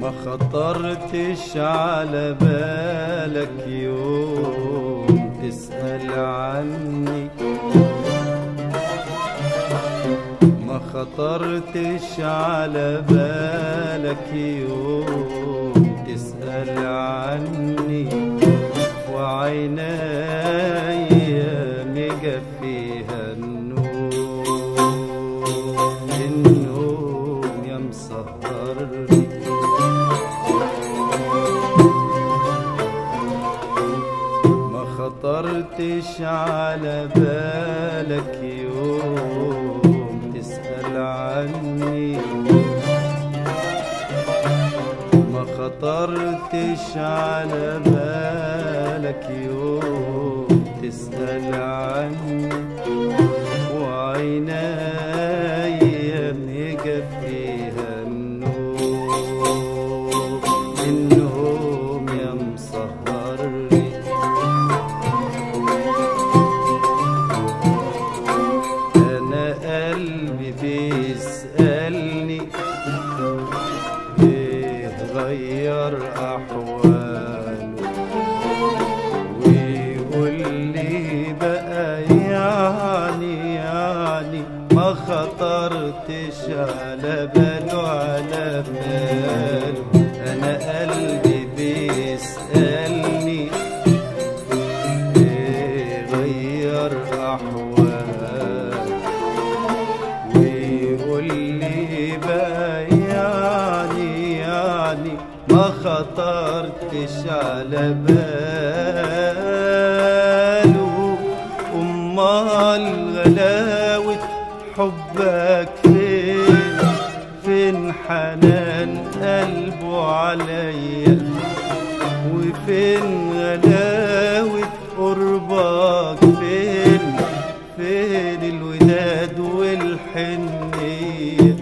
ما خطرتش على بالك يوم تسأل عني ما خطرتش على بالك يوم تسأل عني وعيناي مجفيها النوم النوم يا مسهرني ما خطرتش على بالك يوم تسأل عني ما خطرتش على بالك يوم تسأل عني وعيناي مجفيها النوم النوم يا مسهرني انا قلبي بيسألني ليه غير احواله ويقول لي بقى يعني يعني ما خطرتش على باله على باله انا قلبي بيسألني ليه غير احواله ويقول لي بقى يعني يعني ما خطرتش على باله امال غلاوة حبك فين فين حنان قلبه عليا وفين غلاوة قربك فين فين الوداد والحنية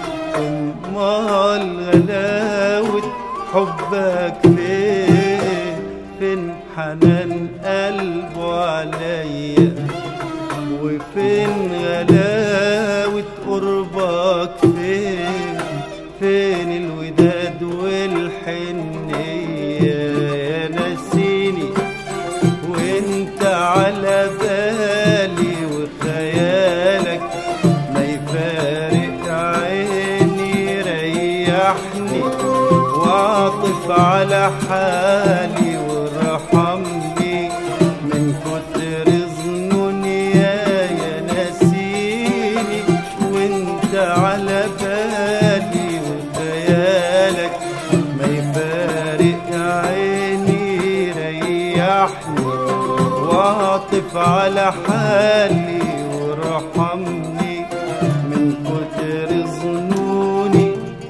امال غلاوة حبك فين فين حنان قلبه عليا وفين غلاوة قربك فين فين الوداد والحنية يا نسيني وانت على بالي وخيالك ما يفارق عيني ريحني واعطف على حالي وارحمني من كتر ظنوني يا يا نسيني وانت على بالي وخيالك ما يفارق عيني ريحني واعطف على حالي وارحمني من كتر ظنوني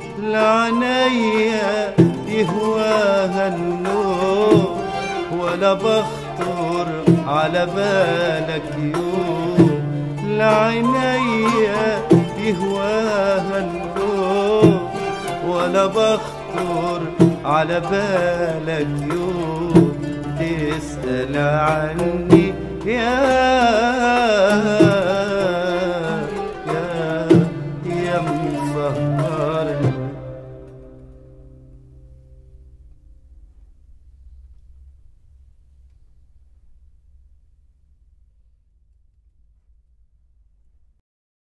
لعنيا يهواها النوم ولا بخطر على بالك يوم لعنيا يهواها النوم ولا بخطر على بالك يوم تسأل عني يا